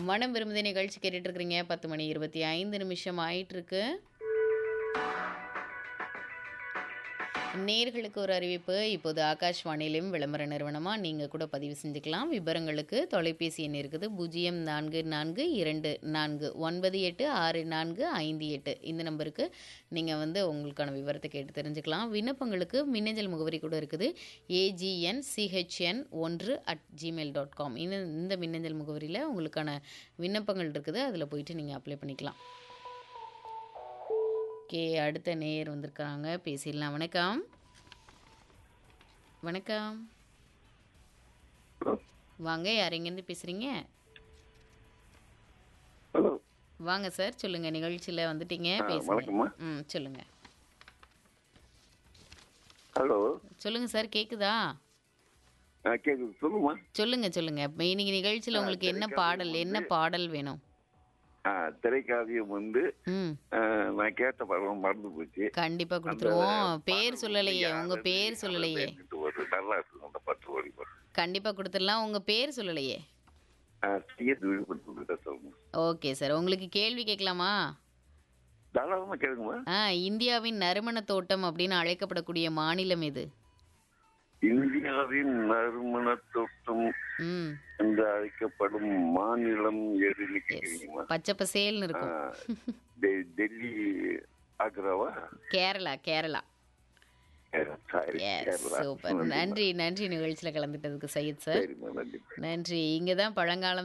மனம் விரும்புதே நிகழ்ச்சி கேட்டுட்டு இருக்கிறீங்க பத்து மணி இருபத்தி ஐந்து நிமிஷம் ஆயிட்டு இருக்கு நேர்களுக்கு ஒரு அறிவிப்பு இப்போது ஆகாஷ்வாணியிலும் விளம்பர நிறுவனமாக நீங்கள் கூட பதிவு செஞ்சுக்கலாம் விவரங்களுக்கு தொலைபேசி எண் இருக்குது பூஜ்ஜியம் நான்கு நான்கு இரண்டு நான்கு ஒன்பது எட்டு ஆறு நான்கு ஐந்து எட்டு இந்த நம்பருக்கு நீங்கள் வந்து உங்களுக்கான விவரத்தை கேட்டு தெரிஞ்சுக்கலாம் விண்ணப்பங்களுக்கு மின்னஞ்சல் முகவரி கூட இருக்குது ஏஜிஎன் சிஹெச்என் ஒன்று அட் ஜிமெயில் டாட் காம் இந்த இந்த மின்னஞ்சல் முகவரியில் உங்களுக்கான விண்ணப்பங்கள் இருக்குது அதில் போயிட்டு நீங்கள் அப்ளை பண்ணிக்கலாம் ஓகே அடுத்த நேயர் வந்திருக்காங்க பேசிடலாம் வணக்கம் வணக்கம் வாங்க யார் எங்கேருந்து பேசுகிறீங்க ஹலோ வாங்க சார் சொல்லுங்கள் நிகழ்ச்சியில் வந்துட்டீங்க ஆ, பேசுங்க வணக்கம்மா. ம் சொல்லுங்கள் ஹலோ சொல்லுங்கள் சார் கேட்குதா ஆ கேட்குது சொல்லுமா சொல்லுங்கள் சொல்லுங்கள் இப்போ இன்னைக்கு நிகழ்ச்சியில் உங்களுக்கு என்ன பாடல் என்ன பாடல் வேணும் ஆ திரைக்காவியம் வந்து ம் ஆ, நான் கேட்ட படம் மறந்து போச்சு கண்டிப்பாக கொடுத்துருவோம் பேர் சொல்லலையே உங்கள் பேர் சொல்லலையே பேசிட்டு ஒரு நல்லா இருக்கும் அந்த பத்து ஓடி படம் கண்டிப்பாக கொடுத்துடலாம் உங்கள் பேர் சொல்லலையே டிஎஸ் விழுப்புரத்து சொல்லுங்க ஓகே சார் உங்களுக்கு கேள்வி கேட்கலாமா தாராளமா கேளுங்கம்மா ஆ இந்தியாவின் நறுமண தோட்டம் அப்படின்னு அழைக்கப்படக்கூடிய மாநிலம் எது இந்தியாவின் நறுமண தோட்டம் ம் என்று அழைக்கப்படும் மாநிலம் எதுன்னு கேட்குறீங்கம்மா பச்சை பசேல்னு ஆ, இருக்கும் டெ- டெல்லி ஆக்ராவா Kerala Kerala sorry yes super நன்றி நன்றி நிகழ்ச்சியில் கலந்துட்டதுக்கு சையத் சார் சரிம்மா நன்றி நன்றி இங்கே தான் பழங்காலம்